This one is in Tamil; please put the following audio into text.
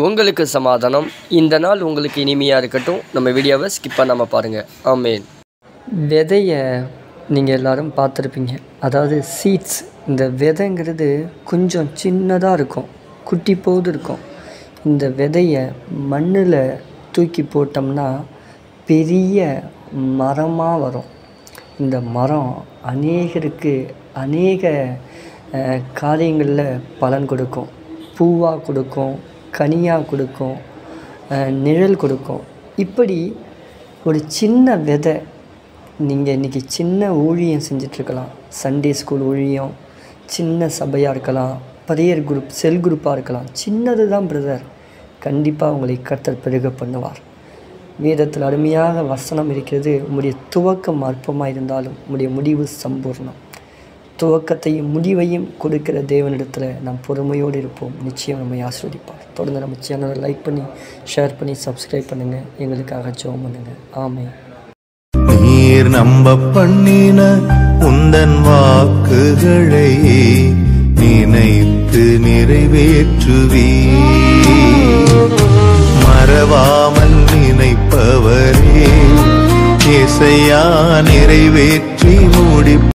உங்களுக்கு சமாதானம் இந்த நாள் உங்களுக்கு இனிமையாக இருக்கட்டும் நம்ம வீடியோவை ஸ்கிப் பண்ணாமல் பாருங்கள் ஆமேன் விதையை நீங்கள் எல்லாரும் பார்த்துருப்பீங்க அதாவது சீட்ஸ் இந்த விதைங்கிறது கொஞ்சம் சின்னதாக இருக்கும் குட்டி போது இருக்கும் இந்த விதையை மண்ணில் தூக்கி போட்டோம்னா பெரிய மரமாக வரும் இந்த மரம் அநேகருக்கு அநேக அஹ், காரியங்களில் பலன் கொடுக்கும் பூவாக கொடுக்கும் கனியாக கொடுக்கும் அஹ், நிழல் கொடுக்கும் இப்படி ஒரு சின்ன விதை நீங்கள் இன்றைக்கி சின்ன ஊழியம் செஞ்சிட்ருக்கலாம் சண்டே ஸ்கூல் ஊழியம் சின்ன சபையாக இருக்கலாம் பரியர் குரூப் செல் குரூப்பாக இருக்கலாம் சின்னது தான் பிரதர் கண்டிப்பாக உங்களை கர்த்தர் பெருக பண்ணுவார் வேதத்தில் அருமையாக வசனம் இருக்கிறது உம்முடைய துவக்கம் அற்பமாக இருந்தாலும் உம்முடைய முடிவு சம்பூர்ணம் துவக்கத்தையும் முடிவையும் கொடுக்கிற தேவனிடத்தில் நாம் பொறுமையோடு இருப்போம் நிச்சயம் நம்மை ஆஸ்வதிப்பார் தொடர்ந்து நம்ம சேனலை லைக் பண்ணி ஷேர் பண்ணி சப்ஸ்கிரைப் பண்ணுங்கள் எங்களுக்காக ஜெபம் பண்ணுங்கள் ஆமென் நீர் நம்ப பண்ணின உந்தன் வாக்குகளை நினைத்து நிறைவேற்றுவீ மறவாமல் நினைப்பவரே இசையா நிறைவேற்றி முடி